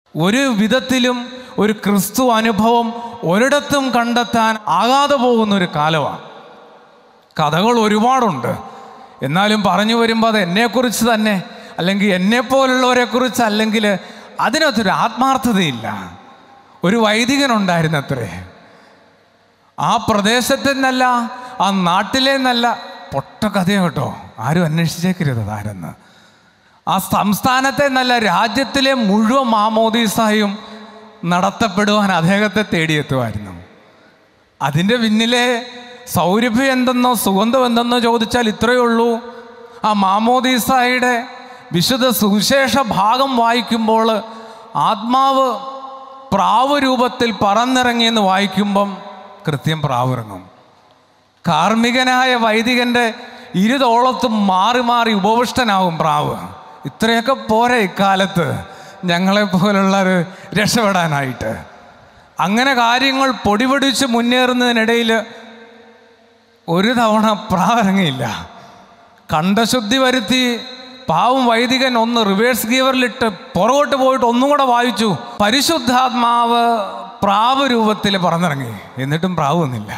ഒരു വിധത്തിലും ഒരു ക്രിസ്തു അനുഭവം ഒരിടത്തും കണ്ടെത്താൻ ആകാതെ പോകുന്ന ഒരു കാലമാണ് കഥകൾ ഒരുപാടുണ്ട് എന്നാലും പറഞ്ഞു വരുമ്പോൾ അത് എന്നെക്കുറിച്ച് തന്നെ അല്ലെങ്കിൽ എന്നെപ്പോലുള്ളവരെ കുറിച്ച് അല്ലെങ്കിൽ അതിനകത്തൊരു ആത്മാർത്ഥതയില്ല ഒരു വൈദികനുണ്ടായിരുന്നത്രേ ആ പ്രദേശത്തു നിന്നല്ല ആ നാട്ടിലെ നിന്നല്ല പൊട്ട കഥയോ കേട്ടോ ആരും അന്വേഷിച്ചേക്കരുത് അതാരെന്ന് ആ സംസ്ഥാനത്തെ നല്ല രാജ്യത്തിലെ മുഴുവൻ മാമോദീസായും നടത്തപ്പെടുവാൻ അദ്ദേഹത്തെ തേടിയെത്തുമായിരുന്നു അതിൻ്റെ പിന്നിലെ സൗരഭ്യം എന്തെന്നോ സുഗന്ധം എന്തെന്നോ ചോദിച്ചാൽ ഇത്രയേ ഉള്ളൂ ആ മാമോദീസായുടെ വിശുദ്ധ സുവിശേഷ ഭാഗം വായിക്കുമ്പോൾ ആത്മാവ് പ്രാവ് രൂപത്തിൽ പറന്നിറങ്ങിയെന്ന് വായിക്കുമ്പം കൃത്യം പ്രാവിറങ്ങും കാർമ്മികനായ വൈദികന്റെ ഇരുതോളത്തും മാറി മാറി ഉപവിഷ്ടനാവും പ്രാവ് ഇത്രയൊക്കെ പോരെ ഇക്കാലത്ത് ഞങ്ങളെ പോലുള്ളവർ രക്ഷപ്പെടാനായിട്ട് അങ്ങനെ കാര്യങ്ങൾ പൊടിപൊടിച്ച് മുന്നേറുന്നതിനിടയിൽ ഒരു തവണ പ്രാവിറങ്ങിയില്ല കണ്ഠശുദ്ധി വരുത്തി പാവം വൈദികൻ ഒന്ന് റിവേഴ്സ് ഗിയറിലിട്ട് പുറകോട്ട് പോയിട്ട് ഒന്നും കൂടെ വായിച്ചു പരിശുദ്ധാത്മാവ് പ്രാവ് രൂപത്തിൽ പറന്നിറങ്ങി എന്നിട്ടും പ്രാവ് വന്നില്ല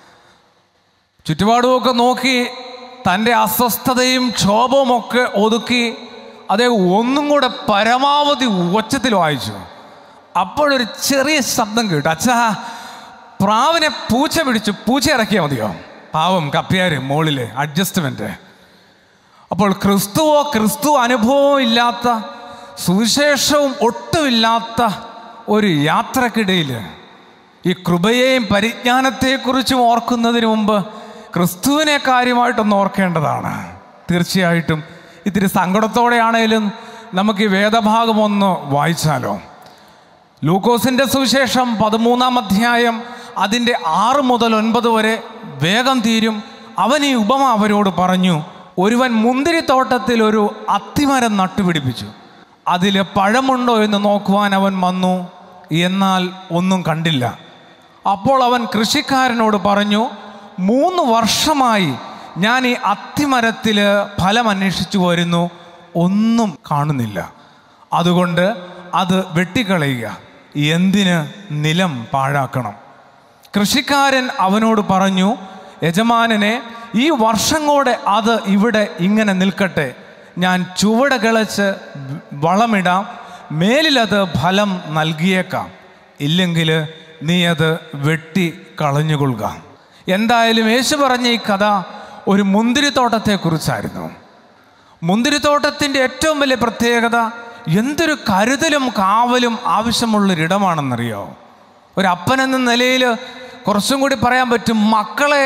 ചുറ്റുപാടുമൊക്കെ നോക്കി തൻ്റെ അസ്വസ്ഥതയും ക്ഷോഭവും ഒക്കെ ഒതുക്കി അതേ ഒന്നും കൂടെ പരമാവധി ഉച്ചത്തിൽ വായിച്ചു അപ്പോഴൊരു ചെറിയ ശബ്ദം കേട്ടു അച്ഛാ പ്രാവിനെ പൂച്ച പിടിച്ചു പൂച്ച ഇറക്കിയാൽ മതിയോ പാവം കപ്പിയാര് മോളില് അഡ്ജസ്റ്റ്മെന്റ് അപ്പോൾ ക്രിസ്തുവോ ക്രിസ്തു അനുഭവമോ ഇല്ലാത്ത സുവിശേഷവും ഒട്ടുമില്ലാത്ത ഒരു യാത്രക്കിടയിൽ ഈ കൃപയെയും പരിജ്ഞാനത്തെക്കുറിച്ചും ഓർക്കുന്നതിന് മുമ്പ് ക്രിസ്തുവിനെ കാര്യമായിട്ടൊന്ന് ഓർക്കേണ്ടതാണ് തീർച്ചയായിട്ടും ഇത്തിരി സങ്കടത്തോടെയാണേലും നമുക്ക് ഈ വേദഭാഗം ഒന്ന് വായിച്ചാലോ ലൂക്കോസിന്റെ സുവിശേഷം പതിമൂന്നാം അധ്യായം അതിൻ്റെ ആറ് മുതൽ ഒൻപത് വരെ വേഗം തീരും അവൻ ഈ ഉപമ അവരോട് പറഞ്ഞു ഒരുവൻ മുന്തിരിത്തോട്ടത്തിൽ ഒരു അത്തിമരം നട്ടുപിടിപ്പിച്ചു അതിൽ പഴമുണ്ടോ എന്ന് നോക്കുവാൻ അവൻ വന്നു എന്നാൽ ഒന്നും കണ്ടില്ല അപ്പോൾ അവൻ കൃഷിക്കാരനോട് പറഞ്ഞു മൂന്ന് വർഷമായി ഞാൻ ഈ അത്തിമരത്തിൽ ഫലം അന്വേഷിച്ചു വരുന്നു ഒന്നും കാണുന്നില്ല അതുകൊണ്ട് അത് വെട്ടിക്കളയുക എന്തിന് നിലം പാഴാക്കണം കൃഷിക്കാരൻ അവനോട് പറഞ്ഞു യജമാനനെ ഈ വർഷം കൂടെ അത് ഇവിടെ ഇങ്ങനെ നിൽക്കട്ടെ ഞാൻ ചുവട് കിളച്ച് വളമിടാം മേലിലത് ഫലം നൽകിയേക്കാം ഇല്ലെങ്കിൽ നീ അത് വെട്ടി കളഞ്ഞുകൊള്ളുക എന്തായാലും യേശു പറഞ്ഞ ഈ കഥ ഒരു മുന്തിരിത്തോട്ടത്തെക്കുറിച്ചായിരുന്നു മുന്തിരിത്തോട്ടത്തിൻ്റെ ഏറ്റവും വലിയ പ്രത്യേകത എന്തൊരു കരുതലും കാവലും ആവശ്യമുള്ളൊരിടമാണെന്നറിയോ ഒരു അപ്പനെന്ന നിലയിൽ കുറച്ചും കൂടി പറയാൻ പറ്റും മക്കളെ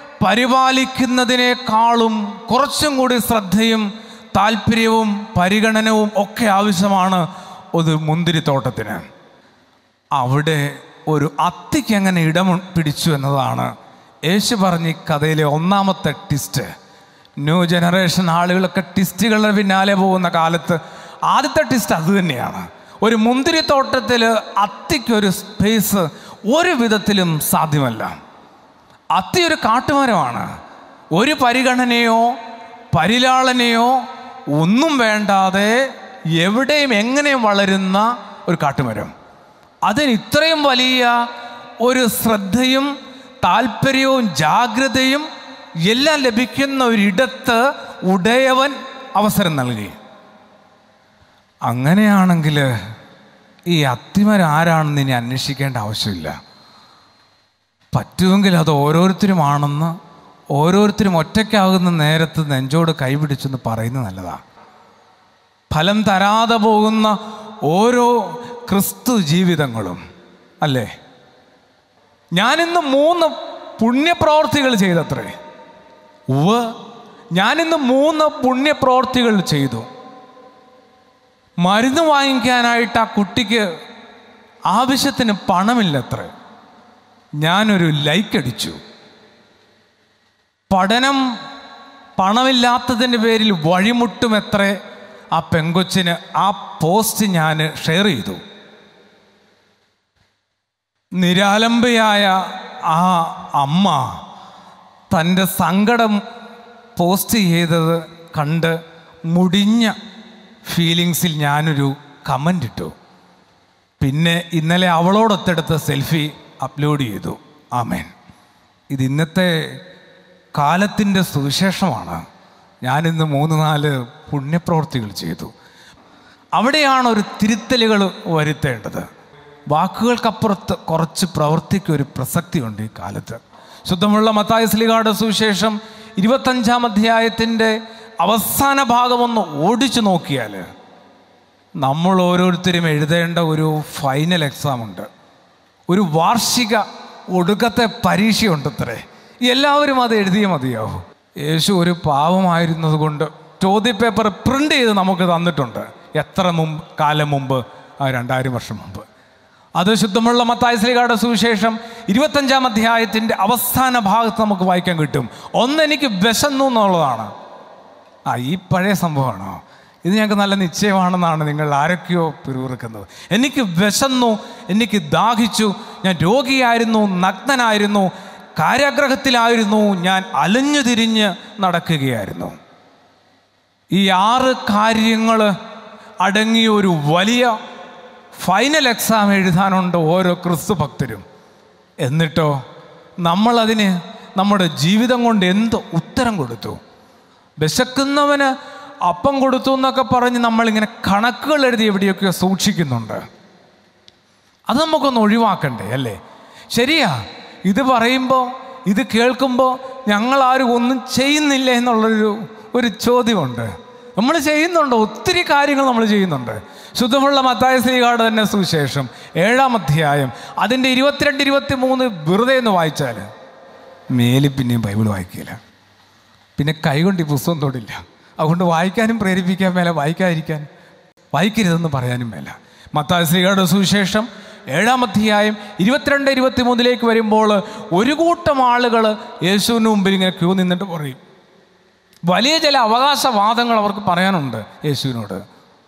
പരിപാലിക്കുന്നതിനേക്കാളും കുറച്ചും കൂടി ശ്രദ്ധയും താല്പര്യവും പരിഗണനവും ഒക്കെ ആവശ്യമാണ് ഒരു മുന്തിരിത്തോട്ടത്തിന് അവിടെ ഒരു അത്തിക്ക് എങ്ങനെ ഇടം പിടിച്ചു എന്നതാണ് യേശു പറഞ്ഞ ഈ കഥയിലെ ഒന്നാമത്തെ ടിസ്റ്റ് ന്യൂ ജനറേഷൻ ആളുകളൊക്കെ ടിസ്റ്റുകളുടെ പിന്നാലെ പോകുന്ന കാലത്ത് ആദ്യത്തെ ടിസ്റ്റ് അത് തന്നെയാണ് ഒരു മുന്തിരിത്തോട്ടത്തിൽ അത്തിക്കൊരു സ്പേസ് ഒരു വിധത്തിലും സാധ്യമല്ല അത്തി ഒരു കാട്ടുമരമാണ് ഒരു പരിഗണനയോ പരിലാളനയോ ഒന്നും വേണ്ടാതെ എവിടെയും എങ്ങനെയും വളരുന്ന ഒരു കാട്ടുമരം അതിന് ഇത്രയും വലിയ ഒരു ശ്രദ്ധയും താല്പര്യവും ജാഗ്രതയും എല്ലാം ലഭിക്കുന്ന ഒരിടത്ത് ഉടയവൻ അവസരം നൽകി അങ്ങനെയാണെങ്കിൽ ഈ അത്തിമരം ആരാണെന്ന് ഇനി അന്വേഷിക്കേണ്ട ആവശ്യമില്ല പറ്റുമെങ്കിൽ അത് ഓരോരുത്തരുമാണെന്ന് ഓരോരുത്തരും ഒറ്റയ്ക്കാകുന്ന നേരത്ത് നെഞ്ചോട് കൈപിടിച്ചെന്ന് പറയുന്നത് നല്ലതാണ് ഫലം തരാതെ പോകുന്ന ഓരോ ക്രിസ്തു ജീവിതങ്ങളും അല്ലേ ഞാനിന്ന് മൂന്ന് പുണ്യപ്രവർത്തികൾ ചെയ്തത്രേ ഉവ് ഞാനിന്ന് മൂന്ന് പുണ്യപ്രവർത്തികൾ ചെയ്തു മരുന്ന് വാങ്ങിക്കാനായിട്ട് ആ കുട്ടിക്ക് ആവശ്യത്തിന് പണമില്ലത്രേ ഞാനൊരു ലൈക്ക് അടിച്ചു പഠനം പണമില്ലാത്തതിൻ്റെ പേരിൽ വഴിമുട്ടുമെത്രേ ആ പെങ്കൊച്ചിന് ആ പോസ്റ്റ് ഞാൻ ഷെയർ ചെയ്തു നിരാലംബയായ ആ അമ്മ തൻ്റെ സങ്കടം പോസ്റ്റ് ചെയ്തത് കണ്ട് മുടിഞ്ഞ ഫീലിങ്സിൽ ഞാനൊരു കമൻ്റ് ഇട്ടു പിന്നെ ഇന്നലെ അവളോടൊത്തെടുത്ത സെൽഫി അപ്ലോഡ് ചെയ്തു ആമേൻ ഇത് ഇന്നത്തെ കാലത്തിൻ്റെ സുവിശേഷമാണ് ഞാനിന്ന് മൂന്ന് നാല് പുണ്യപ്രവർത്തികൾ ചെയ്തു അവിടെയാണ് ഒരു തിരുത്തലുകൾ വരുത്തേണ്ടത് വാക്കുകൾക്കപ്പുറത്ത് കുറച്ച് പ്രവൃത്തിക്ക് ഒരു പ്രസക്തിയുണ്ട് ഈ കാലത്ത് ശുദ്ധമുള്ള മത്തായ സ്ലിഗായുടെ സുവിശേഷം ഇരുപത്തഞ്ചാം അധ്യായത്തിൻ്റെ അവസാന ഭാഗമൊന്ന് ഓടിച്ചു നോക്കിയാൽ നമ്മൾ ഓരോരുത്തരും എഴുതേണ്ട ഒരു ഫൈനൽ എക്സാം ഉണ്ട് ഒരു വാർഷിക ഒടുക്കത്തെ പരീക്ഷയുണ്ട് അത്രേ എല്ലാവരും അത് എഴുതിയേ മതിയാവും യേശു ഒരു പാവമായിരുന്നത് കൊണ്ട് ചോദ്യപേപ്പർ പ്രിൻ്റ് ചെയ്ത് നമുക്ക് തന്നിട്ടുണ്ട് എത്ര മുമ്പ് കാലം മുമ്പ് ആ രണ്ടായിരം വർഷം മുമ്പ് അത് ശുദ്ധമുള്ള മത്തായ ശ്രീകാരുടെ സുവിശേഷം ഇരുപത്തഞ്ചാം അധ്യായത്തിൻ്റെ അവസാന ഭാഗത്ത് നമുക്ക് വായിക്കാൻ കിട്ടും ഒന്ന് എനിക്ക് വിശന്നു എന്നുള്ളതാണ് ആ ഈ പഴയ സംഭവമാണോ ഇത് ഞങ്ങൾക്ക് നല്ല നിശ്ചയമാണെന്നാണ് നിങ്ങൾ ആരൊക്കെയോ പിറുപിറുക്കുന്നത് എനിക്ക് വിശന്നു എനിക്ക് ദാഹിച്ചു ഞാൻ രോഗിയായിരുന്നു നഗ്നനായിരുന്നു കാരാഗ്രഹത്തിലായിരുന്നു ഞാൻ അലഞ്ഞു തിരിഞ്ഞ് നടക്കുകയായിരുന്നു ഈ ആറ് കാര്യങ്ങൾ അടങ്ങിയ ഒരു വലിയ ഫൈനൽ എക്സാം എഴുതാനുണ്ട് ഓരോ ക്രിസ്തു ഭക്തരും എന്നിട്ടോ നമ്മളതിന് നമ്മുടെ ജീവിതം കൊണ്ട് എന്ത് ഉത്തരം കൊടുത്തു വിശക്കുന്നവന് അപ്പം കൊടുത്തു എന്നൊക്കെ പറഞ്ഞ് നമ്മളിങ്ങനെ കണക്കുകൾ എഴുതി എവിടെയൊക്കെയോ സൂക്ഷിക്കുന്നുണ്ട് അത് നമുക്കൊന്ന് ഒഴിവാക്കണ്ടേ അല്ലേ ശരിയാ ഇത് പറയുമ്പോൾ ഇത് കേൾക്കുമ്പോൾ ഞങ്ങളാരും ഒന്നും ചെയ്യുന്നില്ല എന്നുള്ളൊരു ഒരു ചോദ്യമുണ്ട് നമ്മൾ ചെയ്യുന്നുണ്ട് ഒത്തിരി കാര്യങ്ങൾ നമ്മൾ ചെയ്യുന്നുണ്ട് ശുദ്ധമുള്ള മത്തായ ശ്രീകാട് തന്നെ സുവിശേഷം ഏഴാം അധ്യായം അതിൻ്റെ ഇരുപത്തിരണ്ട് ഇരുപത്തി മൂന്ന് വെറുതെ ഒന്ന് വായിച്ചാൽ മേലിൽ പിന്നെയും ബൈബിൾ വായിക്കില്ല പിന്നെ കൈകൊണ്ട് ഈ പുസ്തകം തൊടില്ല അതുകൊണ്ട് വായിക്കാനും പ്രേരിപ്പിക്കാൻ മേല വായിക്കാതിരിക്കാൻ വായിക്കരുതെന്ന് പറയാനും മേല മത്തായ ശ്രീകളുടെ സുവിശേഷം ഏഴാം അധ്യായം ഇരുപത്തിരണ്ട് ഇരുപത്തി മൂന്നിലേക്ക് വരുമ്പോൾ ഒരു കൂട്ടം ആളുകൾ യേശുവിന് മുമ്പിൽ ഇങ്ങനെ ക്യൂ നിന്നിട്ട് പറയും വലിയ ചില അവകാശവാദങ്ങൾ അവർക്ക് പറയാനുണ്ട് യേശുവിനോട്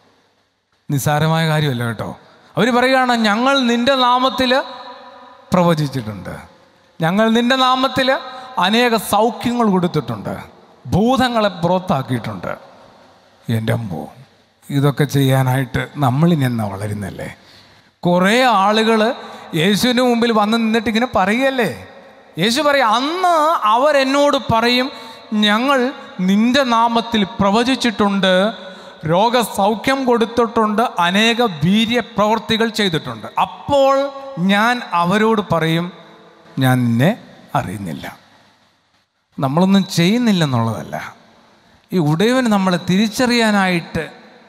നിസ്സാരമായ കാര്യമല്ല കേട്ടോ അവർ പറയുകയാണ് ഞങ്ങൾ നിന്റെ നാമത്തിൽ പ്രവചിച്ചിട്ടുണ്ട് ഞങ്ങൾ നിന്റെ നാമത്തിൽ അനേക സൗഖ്യങ്ങൾ കൊടുത്തിട്ടുണ്ട് ഭൂതങ്ങളെ പുറത്താക്കിയിട്ടുണ്ട് എൻ്റെ അമ്മോ ഇതൊക്കെ ചെയ്യാനായിട്ട് നമ്മളിനി എന്നാ വളരുന്നല്ലേ കുറേ ആളുകൾ യേശുവിന് മുമ്പിൽ വന്ന് നിന്നിട്ട് ഇങ്ങനെ പറയുകയല്ലേ യേശു പറയും അന്ന് അവരെന്നോട് പറയും ഞങ്ങൾ നിന്റെ നാമത്തിൽ പ്രവചിച്ചിട്ടുണ്ട് രോഗസൗഖ്യം കൊടുത്തിട്ടുണ്ട് അനേക വീര്യ പ്രവർത്തികൾ ചെയ്തിട്ടുണ്ട് അപ്പോൾ ഞാൻ അവരോട് പറയും ഞാൻ നിന്നെ അറിയുന്നില്ല നമ്മളൊന്നും ചെയ്യുന്നില്ലെന്നുള്ളതല്ല ഈ ഉടയവന് നമ്മളെ തിരിച്ചറിയാനായിട്ട്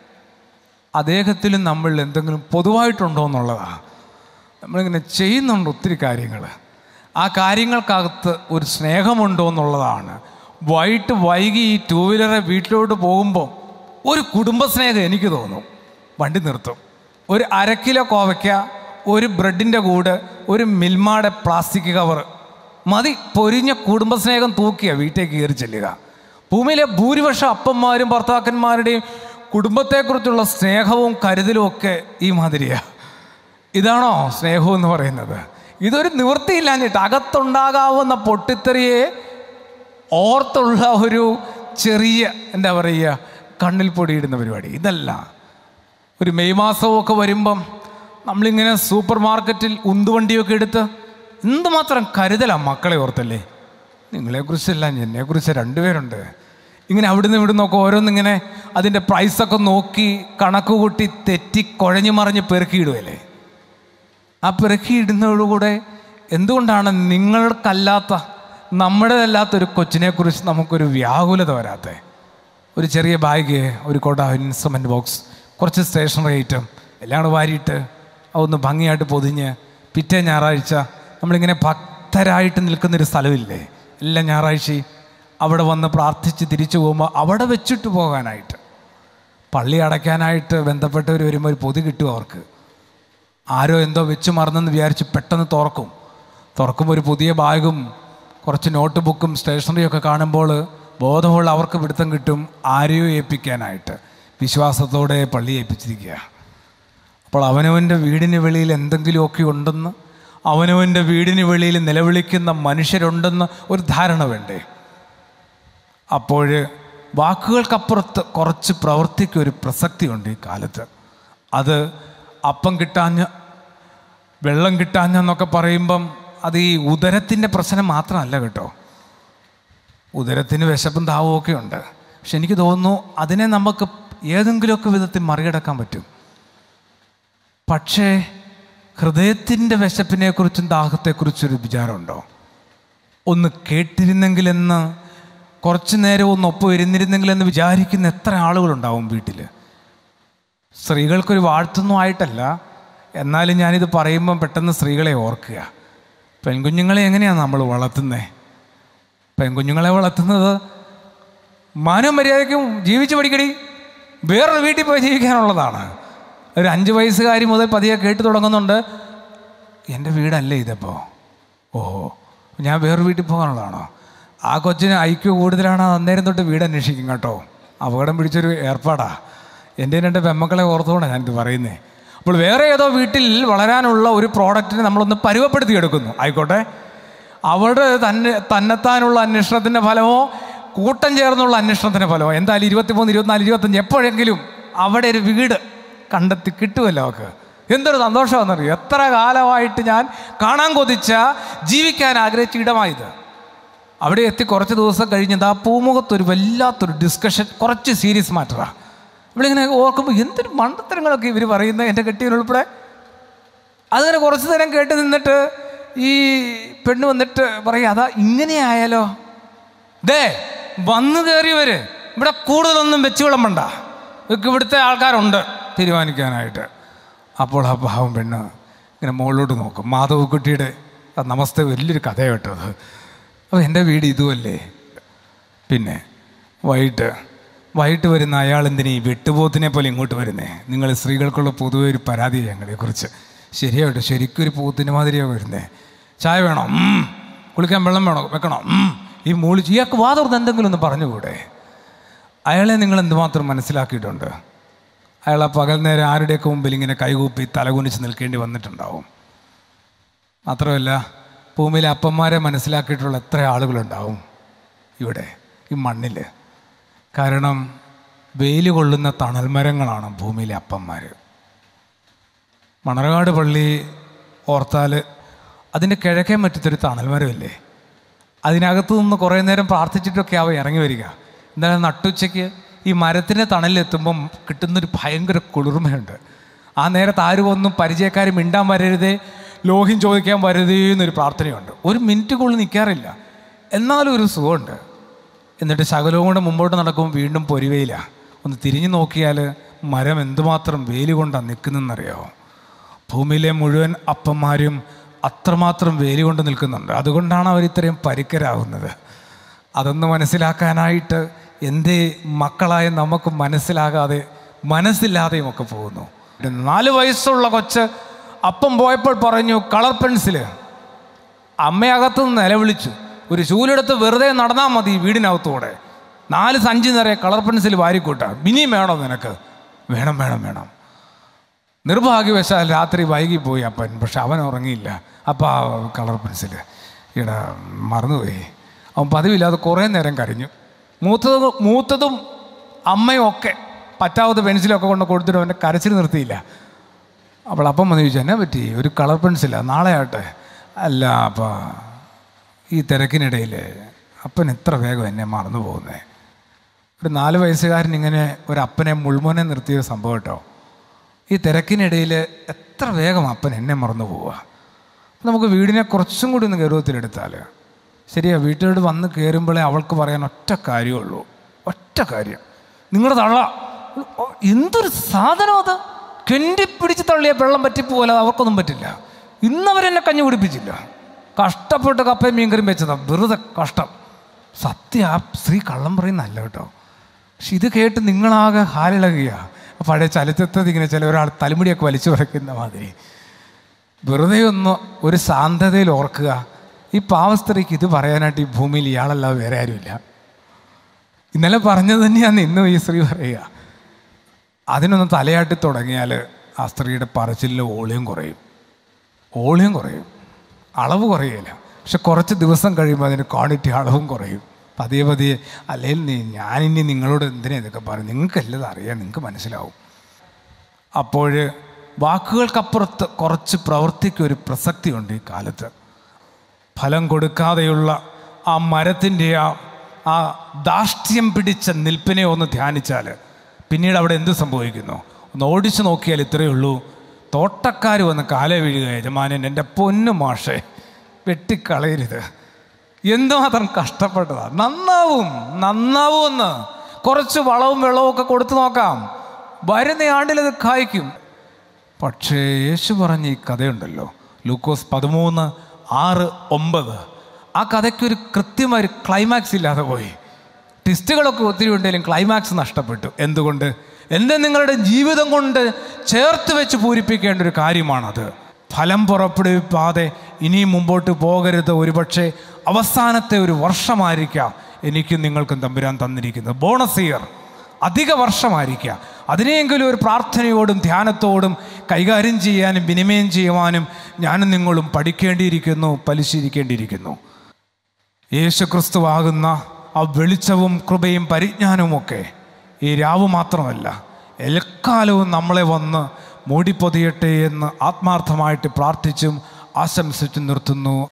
അദ്ദേഹത്തിലും നമ്മൾ എന്തെങ്കിലും പൊതുവായിട്ടുണ്ടോ എന്നുള്ളതാണ് നമ്മളിങ്ങനെ ചെയ്യുന്നുണ്ട് ഒത്തിരി കാര്യങ്ങൾ ആ കാര്യങ്ങൾക്കകത്ത് ഒരു സ്നേഹമുണ്ടോ എന്നുള്ളതാണ് വൈകിട്ട് വൈകി ഈ ടൂ വീലറെ വീട്ടിലോട്ട് പോകുമ്പോൾ ഒരു കുടുംബസ്നേഹം എനിക്ക് തോന്നും വണ്ടി നിർത്തും ഒരു അര കിലോ കോവയ്ക്ക ഒരു ബ്രെഡിൻ്റെ കൂട് ഒരു മിൽമാടെ പ്ലാസ്റ്റിക് കവർ മതി പൊരിഞ്ഞ കുടുംബസ്നേഹം തൂക്കിയ വീട്ടിലേക്ക് കയറി ചെല്ലുക ഭൂമിയിലെ ഭൂരിപക്ഷം അപ്പന്മാരും ഭർത്താക്കന്മാരുടെയും കുടുംബത്തെക്കുറിച്ചുള്ള സ്നേഹവും കരുതലും ഒക്കെ ഈ മാതിരിയാണ് ഇതാണോ സ്നേഹം എന്ന് പറയുന്നത് ഇതൊരു നിവൃത്തിയില്ലാഞ്ഞിട്ട് അകത്തുണ്ടാകാവുന്ന പൊട്ടിത്തെറിയെ ഓർത്തുള്ള ഒരു ചെറിയ എന്താ പറയുക കണ്ണിൽ പൊടിയിടുന്ന പരിപാടി ഇതല്ല ഒരു മെയ് മാസമൊക്കെ വരുമ്പം നമ്മളിങ്ങനെ സൂപ്പർ മാർക്കറ്റിൽ ഉന്തുവണ്ടിയൊക്കെ എടുത്ത് എന്തുമാത്രം കരുതലാണ് മക്കളെ ഓർത്തല്ലേ നിങ്ങളെക്കുറിച്ചല്ല എന്നെക്കുറിച്ച് രണ്ടുപേരുണ്ട് ഇങ്ങനെ അവിടുന്ന് ഇവിടുന്നൊക്കെ ഓരോന്നിങ്ങനെ അതിൻ്റെ പ്രൈസൊക്കെ നോക്കി കണക്ക് കൂട്ടി തെറ്റി കുഴഞ്ഞു മറിഞ്ഞ് പെറുക്കിയിടുകയല്ലേ ആ പെറുക്കിയിടുന്നതോടുകൂടെ എന്തുകൊണ്ടാണ് നിങ്ങൾക്കല്ലാത്ത നമ്മുടേതല്ലാത്തൊരു കൊച്ചിനെക്കുറിച്ച് നമുക്കൊരു വ്യാകുലത വരാത്തത് ഒരു ചെറിയ ബാഗ് ഒരു കൊട ഇൻസ്ട്രുമെൻ്റ് ബോക്സ് കുറച്ച് സ്റ്റേഷനറി ഐറ്റം എല്ലാം കൂടെ വാരിയിട്ട് അതൊന്ന് ഭംഗിയായിട്ട് പൊതിഞ്ഞ് പിറ്റേ ഞായറാഴ്ച നമ്മളിങ്ങനെ ഭക്തരായിട്ട് നിൽക്കുന്നൊരു സ്ഥലമില്ലേ എല്ലാ ഞായറാഴ്ചയും അവിടെ വന്ന് പ്രാർത്ഥിച്ച് തിരിച്ചു പോകുമ്പോൾ അവിടെ വെച്ചിട്ട് പോകാനായിട്ട് പള്ളി അടയ്ക്കാനായിട്ട് ബന്ധപ്പെട്ടവർ വരുമ്പോൾ ഒരു പൊതി കിട്ടും അവർക്ക് ആരോ എന്തോ വെച്ച് മറന്നെന്ന് വിചാരിച്ച് പെട്ടെന്ന് തുറക്കും തുറക്കുമ്പോൾ ഒരു പുതിയ ബാഗും കുറച്ച് നോട്ട് ബുക്കും സ്റ്റേഷനറിയൊക്കെ കാണുമ്പോൾ ബോധമുള്ള അവർക്ക് പിടുത്തം കിട്ടും ആരെയോ ഏൽപ്പിക്കാനായിട്ട് വിശ്വാസത്തോടെ പള്ളി ഏൽപ്പിച്ചിരിക്കുക അപ്പോൾ അവനവൻ്റെ വീടിന് വെളിയിൽ എന്തെങ്കിലുമൊക്കെ ഉണ്ടെന്ന് അവനവൻ്റെ വീടിന് വെളിയിൽ നിലവിളിക്കുന്ന മനുഷ്യരുണ്ടെന്ന് ഒരു ധാരണ വേണ്ടേ അപ്പോൾ വാക്കുകൾക്കപ്പുറത്ത് കുറച്ച് പ്രവൃത്തിക്ക് ഒരു പ്രസക്തിയുണ്ട് ഈ കാലത്ത് അത് അപ്പം കിട്ടാഞ്ഞ് വെള്ളം കിട്ടാഞ്ഞെന്നൊക്കെ പറയുമ്പം അത് ഈ ഉദരത്തിൻ്റെ പ്രശ്നം മാത്രമല്ല കേട്ടോ ഉദരത്തിന് വിശപ്പും ദാഹവും ഒക്കെ ഉണ്ട് പക്ഷെ എനിക്ക് തോന്നുന്നു അതിനെ നമുക്ക് ഏതെങ്കിലുമൊക്കെ വിധത്തിൽ മറികടക്കാൻ പറ്റും പക്ഷേ ഹൃദയത്തിൻ്റെ വിശപ്പിനെക്കുറിച്ചും ദാഹത്തെക്കുറിച്ചൊരു വിചാരമുണ്ടോ ഒന്ന് കേട്ടിരുന്നെങ്കിലെന്ന് കുറച്ചു നേരം ഒന്ന് ഒപ്പം ഇരുന്നിരുന്നെങ്കിലെന്ന് വിചാരിക്കുന്ന എത്ര ആളുകളുണ്ടാവും വീട്ടിൽ സ്ത്രീകൾക്കൊരു വാഴ്ത്തൊന്നും ആയിട്ടല്ല എന്നാലും ഞാനിത് പറയുമ്പം പെട്ടെന്ന് സ്ത്രീകളെ ഓർക്കുക പെൺകുഞ്ഞുങ്ങളെ എങ്ങനെയാണ് നമ്മൾ വളർത്തുന്നത് പെൺകുഞ്ഞുങ്ങളെ വളർത്തുന്നത് മാനവും മര്യാദയ്ക്കും ജീവിച്ചു പഠിക്കടി വേറൊരു വീട്ടിൽ പോയി ജീവിക്കാനുള്ളതാണ് ഒരു അഞ്ച് വയസ്സുകാരി മുതൽ പതിയെ കേട്ട് തുടങ്ങുന്നുണ്ട് എൻ്റെ വീടല്ലേ ഇതിപ്പോൾ ഓഹോ ഞാൻ വേറൊരു വീട്ടിൽ പോകാനുള്ളതാണോ ആ കൊച്ചിന് ഐക്യു കൂടുതലാണ് അന്നേരം തൊട്ട് വീട് അന്വേഷിക്കും കേട്ടോ അപകടം പിടിച്ചൊരു ഏർപ്പാടാ എൻ്റെ രണ്ട് പെമ്മക്കളെ ഓർത്തുകൊണ്ടാണ് ഞാനിത് പറയുന്നത് അപ്പോൾ വേറെ ഏതോ വീട്ടിൽ വളരാനുള്ള ഒരു പ്രോഡക്റ്റിനെ നമ്മളൊന്ന് പരുവപ്പെടുത്തിയെടുക്കുന്നു ആയിക്കോട്ടെ അവിടെ തന്നെ തന്നെത്താനുള്ള അന്വേഷണത്തിൻ്റെ ഫലമോ കൂട്ടം ചേർന്നുള്ള അന്വേഷണത്തിൻ്റെ ഫലമോ എന്തായാലും ഇരുപത്തിമൂന്ന് ഇരുപത്തിനാല് ഇരുപത്തഞ്ച് എപ്പോഴെങ്കിലും അവിടെ ഒരു വീട് കണ്ടെത്തി കിട്ടുമല്ലോ അവർക്ക് എന്തൊരു സന്തോഷമാണെന്നറിയോ എത്ര കാലമായിട്ട് ഞാൻ കാണാൻ കൊതിച്ച ജീവിക്കാൻ ആഗ്രഹിച്ച ഇടമായത് അവിടെ എത്തി കുറച്ച് ദിവസം കഴിഞ്ഞത് ആ പൂമുഖത്തൊരു വല്ലാത്തൊരു ഡിസ്കഷൻ കുറച്ച് സീരിയസ് മാറ്ററാണ് ഇവളിങ്ങനെ ഓർക്കുമ്പോൾ എന്തൊരു മണ്ടത്തരങ്ങളൊക്കെ ഇവർ പറയുന്നത് എൻ്റെ കെട്ടിയവരുൾപ്പെടെ അതിങ്ങനെ കുറച്ച് നേരം കേട്ട് നിന്നിട്ട് ഈ പെണ്ണ് വന്നിട്ട് പറയും അതാ ഇങ്ങനെയായാലോ ദേ വന്നു കയറിയവര് ഇവിടെ കൂടുതലൊന്നും വെച്ച് വിളമ്പണ്ട ഇവർക്ക് ഇവിടുത്തെ ആൾക്കാരുണ്ട് തീരുമാനിക്കാനായിട്ട് അപ്പോൾ ആ പാവം പെണ്ണ് ഇങ്ങനെ മുകളിലോട്ട് നോക്കും മാധവക്കുട്ടിയുടെ ആ നമസ്തേ വലിയൊരു കഥ കേട്ടത് അപ്പോൾ എൻ്റെ വീട് ഇതുമല്ലേ പിന്നെ വൈകിട്ട് വൈകിട്ട് വരുന്ന അയാൾ എന്തിനീ വെട്ടുപോത്തിനെ പോലെ ഇങ്ങോട്ട് വരുന്നേ നിങ്ങൾ സ്ത്രീകൾക്കുള്ള പൊതുവെ ഒരു പരാതി ഞങ്ങളെക്കുറിച്ച് ശരിയായിട്ട് ശരിക്കും ഒരു പോത്തിൻ്റെ മാതിരിയാണ് വരുന്നേ ചായ വേണോ ഉം. കുളിക്കാൻ വെള്ളം വേണോ വെക്കണോ ഉം. ഈ മൂളി ഇയാൾക്ക് വാതുറന്ന് എന്തെങ്കിലും ഒന്ന് പറഞ്ഞുകൂടെ അയാളെ നിങ്ങൾ എന്തുമാത്രം മനസ്സിലാക്കിയിട്ടുണ്ട് അയാൾ ആ പകൽ നേരം ആരുടെയൊക്കെ മുമ്പിൽ ഇങ്ങനെ കൈകൂപ്പി തലകുനിച്ച് നിൽക്കേണ്ടി വന്നിട്ടുണ്ടാവും മാത്രമല്ല ഭൂമിയിലെ അപ്പന്മാരെ മനസ്സിലാക്കിയിട്ടുള്ള എത്ര ആളുകളുണ്ടാവും ഇവിടെ ഈ മണ്ണിൽ കാരണം വെയിൽ കൊള്ളുന്ന തണൽ മരങ്ങളാണ് ഭൂമിയിലെ അപ്പന്മാർ മണർകാട് പള്ളി ഓർത്താൽ അതിൻ്റെ കിഴക്കേ മറ്റത്തൊരു തണൽ മരമില്ലേ അതിനകത്ത് നിന്ന് കുറേ നേരം പ്രാർത്ഥിച്ചിട്ടൊക്കെ ആവും ഇറങ്ങി വരിക എന്തായാലും നട്ടുച്ചയ്ക്ക് ഈ മരത്തിൻ്റെ തണലിലെത്തുമ്പം കിട്ടുന്നൊരു ഭയങ്കര കുളിർമയുണ്ട് ആ നേരത്ത് ആരും ഒന്നും പരിചയക്കാർ മിണ്ടാൻ വരരുതേ ലോഹ്യം ചോദിക്കാൻ വരരുതേ എന്നൊരു പ്രാർത്ഥനയുണ്ട് ഒരു മിനിറ്റ് കൂടുതൽ നിൽക്കാറില്ല എന്നാലും ഒരു സുഖമുണ്ട് എന്നിട്ട് ശകലവും കൂടെ മുമ്പോട്ട് നടക്കുമ്പോൾ വീണ്ടും പൊരിവയില ഒന്ന് തിരിഞ്ഞു നോക്കിയാൽ മരം എന്തുമാത്രം വേലി കൊണ്ടാണ് നിൽക്കുന്നതെന്നറിയാമോ ഭൂമിയിലെ മുഴുവൻ അപ്പന്മാരും അത്രമാത്രം വേലി കൊണ്ട് നിൽക്കുന്നുണ്ട് അതുകൊണ്ടാണ് അവർ ഇത്രയും പരിക്കരാകുന്നത് അതൊന്ന് മനസ്സിലാക്കാനായിട്ട് എൻ്റെ മക്കളായ നമുക്ക് മനസ്സിലാകാതെ മനസ്സില്ലാതെയും ഒക്കെ പോകുന്നു ഒരു നാല് വയസ്സുള്ള കൊച്ച് അപ്പം പോയപ്പോൾ പറഞ്ഞു കളർ പെൻസില് അമ്മയകത്ത് നിന്ന് നിലവിളിച്ചു ഒരു ചൂലെടുത്ത് വെറുതെ നടന്നാൽ മതി വീടിനകത്തൂടെ നാല് സഞ്ചി നിറയെ കളർ പെൻസിൽ വാരിക്കൂട്ടാം ഇനിയും വേണോ നിനക്ക് വേണം വേണം വേണം നിർഭാഗ്യവശാൽ രാത്രി വൈകിപ്പോയി അപ്പൻ പക്ഷെ അവൻ ഉറങ്ങിയില്ല അപ്പം ആ കളർ പെൻസിൽ ഇവിടെ മറന്നുപോയി അവൻ പതിവില്ലാതെ കുറേ നേരം കരഞ്ഞു മൂത്തത് മൂത്തതും അമ്മയും ഒക്കെ പറ്റാവുന്ന പെൻസിലൊക്കെ കൊണ്ട് കൊടുത്തിട്ട് അവൻ്റെ കരച്ചിൽ നിർത്തിയില്ല അപ്പോൾ അപ്പം വന്ന് ചോദിച്ചു എന്നെ പറ്റി ഒരു കളർ പെൻസിലാണ് നാളെ ആട്ടെ അല്ല അപ്പം ഈ തിരക്കിനിടയിൽ അപ്പൻ എത്ര വേഗം എന്നെ മറന്നു പോകുന്നേ ഒരു നാല് വയസ്സുകാരൻ ഇങ്ങനെ ഒരു അപ്പനെ മുൾമോനെ നിർത്തിയ സംഭവം കേട്ടോ ഈ തിരക്കിനിടയിൽ എത്ര വേഗം അപ്പൻ എന്നെ മറന്നു പോവുക അപ്പം നമുക്ക് വീടിനെ കുറച്ചും കൂടി ഒന്ന് ഗൗരവത്തിലെടുത്താൽ ശരിയാ വീട്ടിലോട്ട് വന്ന് കയറുമ്പോഴേ അവൾക്ക് പറയാൻ ഒറ്റ കാര്യമുള്ളൂ ഒറ്റ കാര്യം നിങ്ങളുടെ തള്ള ഓ, എന്തൊരു സാധനം അത് കെണ്ടി പിടിച്ച് തള്ളിയ വെള്ളം പറ്റിപ്പോലെ അവർക്കൊന്നും പറ്റില്ല ഇന്നവരെന്നെ കഞ്ഞി കുടിപ്പിച്ചില്ല കഷ്ടപ്പെട്ട് കപ്പയും മീൻകറിയും വെച്ചതാ വെറുതെ കഷ്ടം സത്യം ആ സ്ത്രീ കള്ളം പറയുന്നല്ല കേട്ടോ പക്ഷെ ഇത് കേട്ട് നിങ്ങളാകെ ഹാലിളകുക പഴയ ചലച്ചിത്രത്തിൽ ഇങ്ങനെ ചില ഒരാൾ തലമുടിയൊക്കെ വലിച്ചു പറയ്ക്കുന്ന മാതിരി വെറുതെ ഒന്ന് ഒരു ശാന്തതയിൽ ഓർക്കുക ഈ പാവസ്ത്രീക്ക് ഇത് പറയാനായിട്ട് ഈ ഭൂമിയിൽ ഇയാളല്ലാതെ വേറെ ആരുമില്ല ഇന്നലെ പറഞ്ഞത് തന്നെയാണ് ഇന്നും ഈ സ്ത്രീ പറയുക അതിനൊന്ന് തലയാട്ടി തുടങ്ങിയാൽ ആ സ്ത്രീയുടെ പറച്ചിലിൽ ഓളിയം കുറയും ഓളിയം കുറയും അളവ് കുറയില്ല പക്ഷെ കുറച്ച് ദിവസം കഴിയുമ്പോൾ അതിന് ക്വാണ്ടിറ്റി അളവും കുറയും പതിയെ പതിയെ അല്ലെങ്കിൽ നീ ഞാനിനി നിങ്ങളോട് എന്തിനാ ഇതൊക്കെ പറയും നിങ്ങൾക്ക് എല്ലാം അറിയാം നിങ്ങൾക്ക് മനസ്സിലാവും അപ്പോൾ വാക്കുകൾക്കപ്പുറത്ത് കുറച്ച് പ്രവൃത്തിക്ക് ഒരു പ്രസക്തിയുണ്ട് ഈ കാലത്ത് ഫലം കൊടുക്കാതെയുള്ള ആ മരത്തിൻ്റെ ആ ആ ധാർഷ്ട്യം പിടിച്ച നിൽപ്പിനെ ഒന്ന് ധ്യാനിച്ചാൽ പിന്നീട് അവിടെ എന്ത് സംഭവിക്കുന്നു ഒന്ന് ഓടിച്ചു നോക്കിയാൽ ഇത്രയേ ഉള്ളൂ തോട്ടക്കാർ വന്ന് കാല വീഴുക യജമാനൻ എൻ്റെ പൊന്നു മാഷെ വെട്ടിക്കളയരുത് എന്തുമാത്രം കഷ്ടപ്പെട്ടതാ നന്നാവും നന്നാവുമെന്ന് കുറച്ച് വളവും വെള്ളവും ഒക്കെ കൊടുത്തു നോക്കാം വരുന്ന ആണ്ടിലത് കായ്ക്കും പക്ഷേ യേശു പറഞ്ഞ ഈ കഥയുണ്ടല്ലോ ലൂക്കോസ് പതിമൂന്ന് ആറ് ഒമ്പത് ആ കഥയ്ക്കൊരു കൃത്യമായ ഒരു ക്ലൈമാക്സ് ഇല്ലാതെ പോയി ട്വിസ്റ്റുകളൊക്കെ ഒത്തിരി ഉണ്ടെങ്കിലും ക്ലൈമാക്സ് നഷ്ടപ്പെട്ടു എന്തുകൊണ്ട് എൻ്റെ നിങ്ങളുടെ ജീവിതം കൊണ്ട് ചേർത്ത് വെച്ച് പൂരിപ്പിക്കേണ്ട ഒരു കാര്യമാണത് ഫലം പുറപ്പെടുവിപ്പാതെ ഇനിയും മുമ്പോട്ട് പോകരുത് ഒരുപക്ഷെ അവസാനത്തെ ഒരു വർഷമായിരിക്കാം എനിക്കും നിങ്ങൾക്കും തമ്പുരാൻ തന്നിരിക്കുന്നത് ബോണസ് ഇയർ അധിക വർഷമായിരിക്കാം അതിനെയെങ്കിലും ഒരു പ്രാർത്ഥനയോടും ധ്യാനത്തോടും കൈകാര്യം ചെയ്യാനും വിനിമയം ചെയ്യുവാനും ഞാനും നിങ്ങളും പഠിക്കേണ്ടിയിരിക്കുന്നു പരിശീലിക്കേണ്ടിയിരിക്കുന്നു യേശുക്രിസ്തുവാകുന്ന ആ വെളിച്ചവും കൃപയും പരിജ്ഞാനവുമൊക്കെ ഈ രാവ് മാത്രമല്ല എക്കാലവും നമ്മളെ വന്ന് മൂടിപ്പൊതിയട്ടെ എന്ന് ആത്മാർത്ഥമായിട്ട് പ്രാർത്ഥിച്ചും ആശംസിച്ചും നിർത്തുന്നു